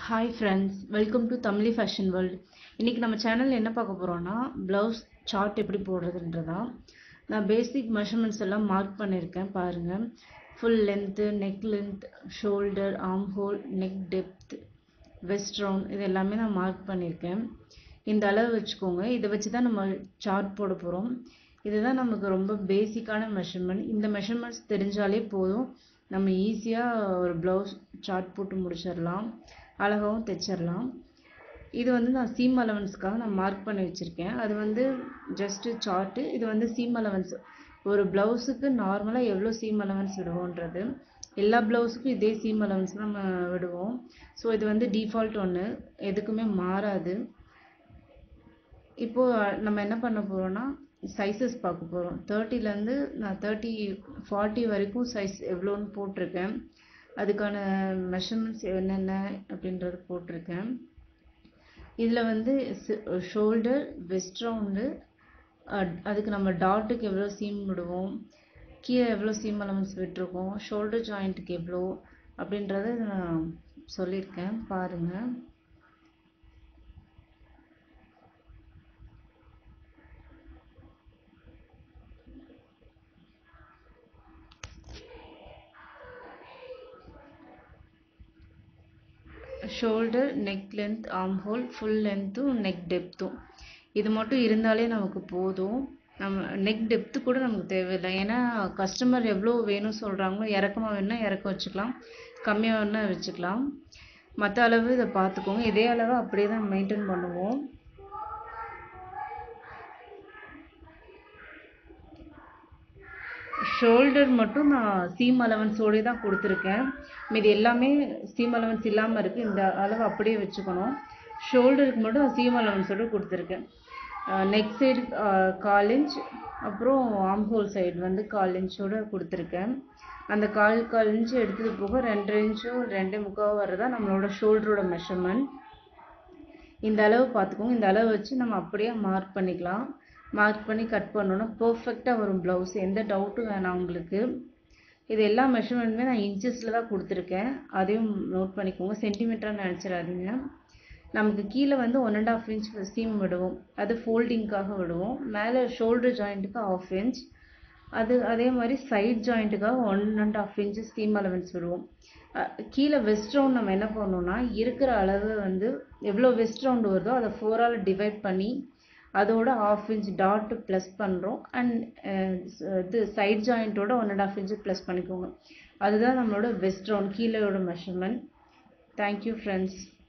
hi friends welcome to Tamizhi fashion world இன்றைக்கி நம்ம சேனலில் என்ன பார்க்க போகிறோன்னா ப்ளவுஸ் சார்ட் எப்படி போடுறதுன்றதான் நான் பேசிக் மெஷர்மெண்ட்ஸ் எல்லாம் மார்க் பண்ணியிருக்கேன் பாருங்கள் full length neck length shoulder arm hole neck depth waist round இது எல்லாமே நான் மார்க் பண்ணியிருக்கேன் இந்த அளவு வச்சுக்கோங்க இதை வச்சு தான் நம்ம சார்ட் போட போகிறோம் இதுதான் நமக்கு ரொம்ப பேசிக்கான மெஷர்மெண்ட் இந்த மெஷர்மெண்ட்ஸ் தெரிஞ்சாலே போதும் நம்ம ஈஸியாக ஒரு ப்ளவுஸ் சார்ட் போட்டு முடிச்சிடலாம் அழகாகவும் தைச்சிடலாம் இது வந்து நான் சீம் அலவன்ஸ்க்காக நான் மார்க் பண்ணி வச்சுருக்கேன் அது வந்து ஜஸ்ட்டு சார்ட்டு இது வந்து சீம் அலவன்ஸ் ஒரு ப்ளவுஸுக்கு நார்மலாக எவ்வளோ சீம் அலவன்ஸ் விடுவோன்றது எல்லா ப்ளவுஸுக்கும் இதே சீம் அலவன்ஸ் நம்ம விடுவோம் ஸோ இது வந்து டிஃபால்ட் ஒன்று எதுக்குமே மாறாது இப்போது நம்ம என்ன பண்ண போகிறோன்னா சைஸஸ் பார்க்க போகிறோம் தேர்ட்டிலேருந்து நான் தேர்ட்டி ஃபார்ட்டி வரைக்கும் சைஸ் எவ்வளோன்னு போட்டிருக்கேன் அதுக்கான மெஷர்மெண்ட்ஸ் என்னென்ன அப்படின்றது போட்டிருக்கேன் இதில் வந்து ஷோல்டர் வெஸ்ட் ரவுண்டு அதுக்கு நம்ம டாட்டுக்கு எவ்வளோ சீம் விடுவோம் கீழே எவ்வளோ சீம் அலவன்ஸ் விட்டுருக்கோம் ஷோல்டர் ஜாயிண்ட்டுக்கு எவ்வளோ அப்படின்றத நான் சொல்லியிருக்கேன் பாருங்கள் shoulder neck length arm hole full லென்த்தும் நெக் டெப்த்தும் இது மட்டும் இருந்தாலே நமக்கு போதும் நம்ம நெக் டெப்த்து கூட நமக்கு தேவையில்லை ஏன்னா கஸ்டமர் எவ்வளோ வேணும் சொல்கிறாங்களோ இறக்கமாக வேணும்னா இறக்க வச்சுக்கலாம் கம்மியாக வேணும்னா வச்சுக்கலாம் மற்ற அளவு இதை பார்த்துக்கோங்க இதே அளவு அப்படியே தான் மெயின்டைன் பண்ணுவோம் ஷோல்டர் மட்டும் நான் சீம் அலவன்ஸோடே தான் கொடுத்துருக்கேன் மீது எல்லாமே சீம் அலவன்ஸ் இல்லாமல் இருக்குது இந்த அளவு அப்படியே வச்சுக்கணும் ஷோல்டருக்கு மட்டும் நான் சீம் அலவன்ஸோடு கொடுத்துருக்கேன் நெக் சைடு கால் இன்ச் அப்புறம் ஆம் ஹோல் சைடு வந்து கால் இன்ச்சோடு கொடுத்துருக்கேன் அந்த கால் கால் இன்ச்சு எடுத்தது போக ரெண்டு இன்ச்சும் ரெண்டே முக்கால் வரதா நம்மளோட ஷோல்டரோட மெஷர்மெண்ட் இந்த அளவு பார்த்துக்கோங்க இந்த அளவு வச்சு நம்ம அப்படியே மார்க் பண்ணிக்கலாம் மார்க் பண்ணி கட் பண்ணோன்னா பர்ஃபெக்டாக வரும் ப்ளவுஸ் எந்த டவுட்டும் வேணாம் உங்களுக்கு இது எல்லா மெஷர்மெண்ட்டுமே நான் இன்ச்சஸில் தான் கொடுத்துருக்கேன் அதையும் நோட் பண்ணிக்கோங்க சென்டிமீட்டராக நினச்சிடாதீங்க நமக்கு கீழே வந்து one and half inch seam விடுவோம் அது ஃபோல்டிங்க்காக விடுவோம் மேலே ஷோல்டர் ஜாயிண்ட்டுக்கு ஆஃப் இன்ச் அது அதே மாதிரி சைட் ஜாயிண்ட்டுக்காக one and half inch seam allowance விடுவோம் கீழே வெஸ்ட் ரவுண்ட் நம்ம என்ன பண்ணோம்னா இருக்கிற அளவு வந்து எவ்வளோ வெஸ்ட் ரவுண்டு வருதோ அதை ஃபோரால் டிவைட் பண்ணி அதோட ஆஃப் இன்ச் டாட் ப்ளஸ் பண்ணுறோம் அண்ட் இது சைட் ஜாயிண்ட்டோட one and half inch plus பண்ணிக்கோங்க அதுதான் நம்மளோட வெஸ்ட் ரவுண்ட் கீழேயோட மெஷர்மெண்ட் தேங்க்யூ ஃப்ரெண்ட்ஸ்